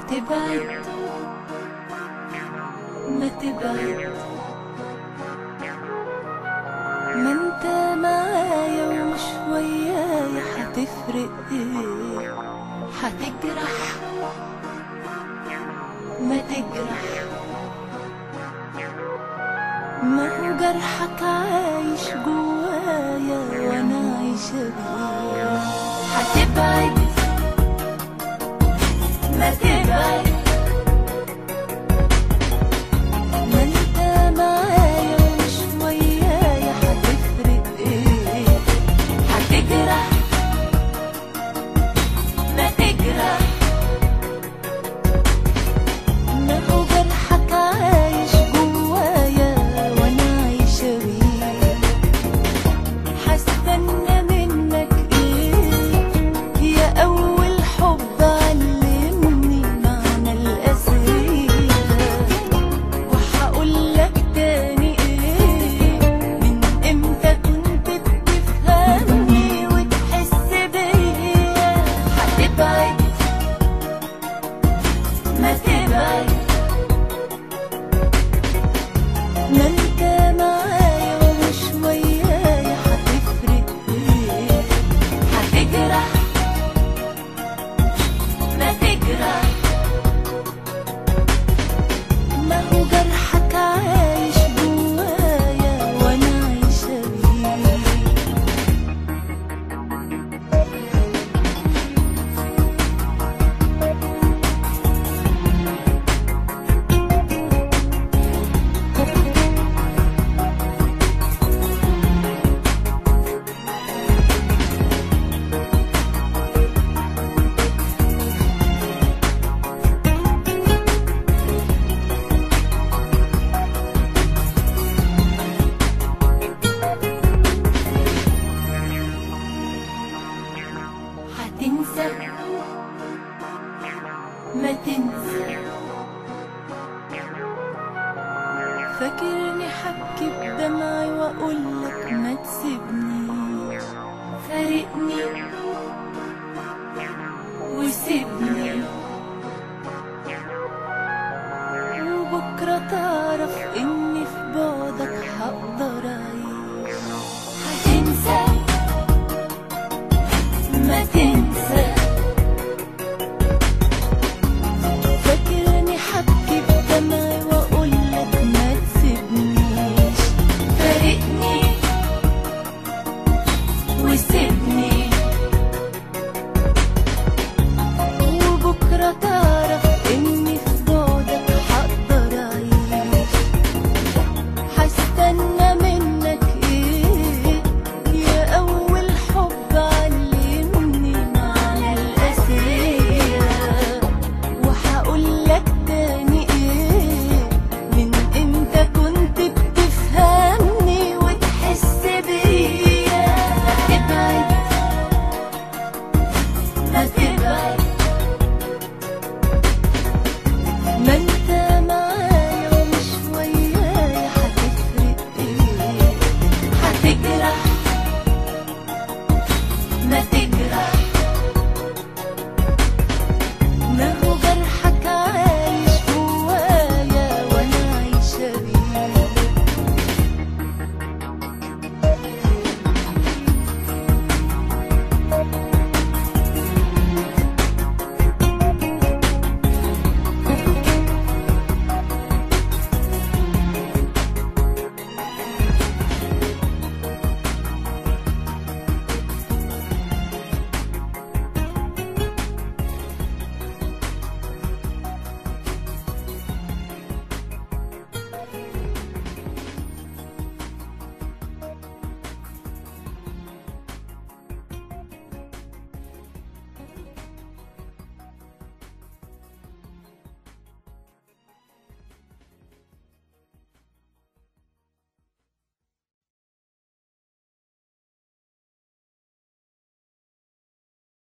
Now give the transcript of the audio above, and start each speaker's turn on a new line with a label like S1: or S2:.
S1: تبعد ما تبعد ما انت معايا ومش ويايا هتفرق ايه هتجرح ما تجرح ما هو جرحك عايش جوايا وانا عايشة بيه هتبعد ما تبعد ما انت معايا ومش ويايا هتفرق ايه هتجرح ما تجرح ما هو جرحك عايش جوايا وانا عايشة بيه هستنى منك ايه يا اول حب علمني معنى الاسية وهقول لك تاني ايه من امتى كنت بتفهمني وتحس بيا هتبعد ما تبعد ما انت معايا ومش ويايا هتفرق ايه هتجرح ما تجرح ما هو جرحك عايش جوايا وانا عايشة بيه هتنسى ما تنسى فاكرني حبكي بدمعي واقولك ما تسيبنيش فارقني